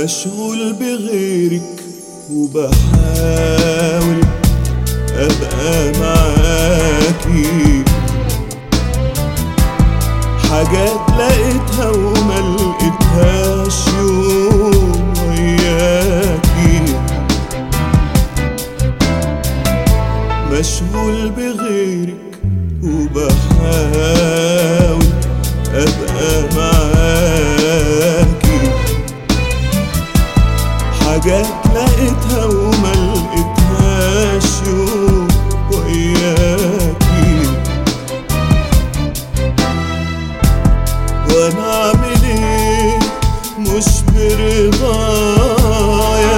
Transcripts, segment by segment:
مشغول بغيرك وبحاول ابقى معاكي حاجات لقيتها وما لقيتهاش يوم وياكي مشغول بغيرك وبحاول ابقى معاكي حاجات لقيتها وما لقيتهاش يوم وياكي وانا اعمل ايه مش برضايا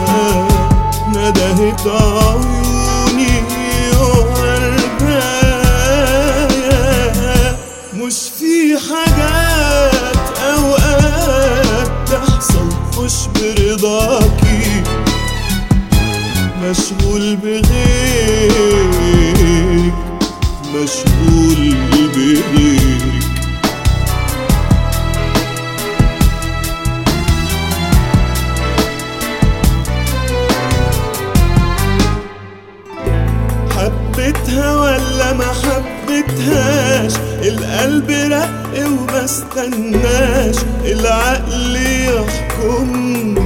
ندهت عيوني وقلبايا مش في حاجات اوقات تحصل مش برضاكي مشغول بغيرك مشغول بغيرك حبيتها ولا ما حبيتهاش القلب رق وما استناش العقل يحكم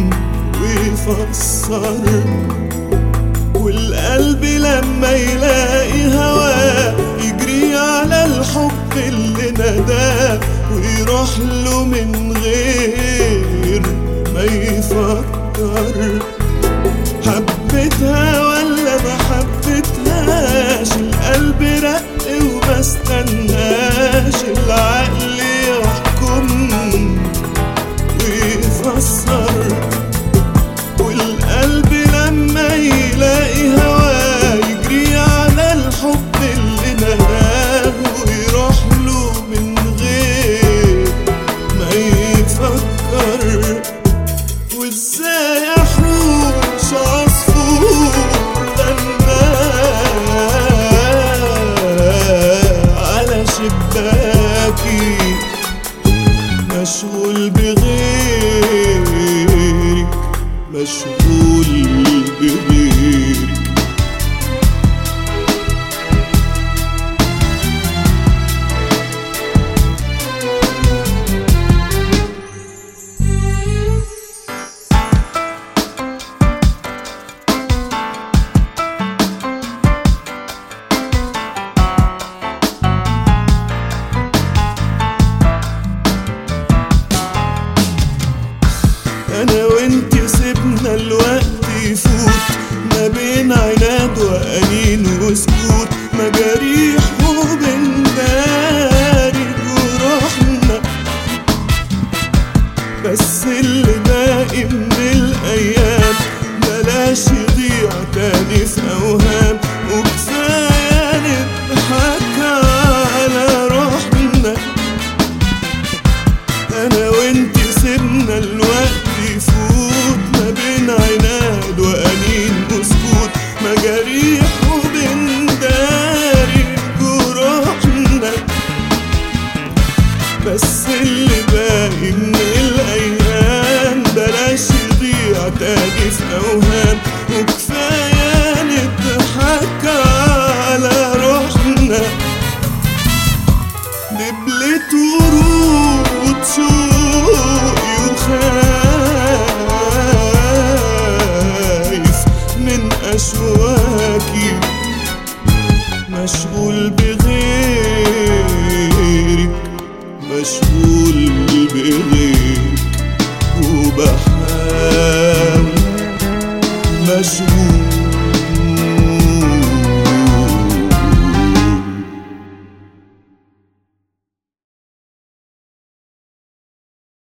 ويفسر والقلب لما يلاقي هواه يجري على الحب اللي نداه ويروح له من غير ما يفكر حبيتها ولا ما حبيتهاش القلب رق وما استناش العقل يحكم ويفسر والقلب لما يلاقي هواه يجري على الحب اللي نداه ويروح له من غير ما يفكر وازاي احوش عصفور غناه على شباكي مشغول بغيرك مشغول بغيرك انا وانت سيبنا الوقت يفوت ما بين عناد وانين وسكوت مجاريح وبنداري جروحنا بس اللي باقي من الايام بلاش يضيع تاني في اوهام وكفايه نضحك على روحنا انا وانت سيبنا الوقت يفوت ما بين عناد وانين وسكوت مجاريح وبنداري جروحنا بس اللي باقي من الايام بلاش يضيع تاني في اوهام وكفايه نضحك على روحنا دبلة ورود شوقي وخايف من أشواكي مشغول بغيرك مشغول بغيرك وبحاول مشغول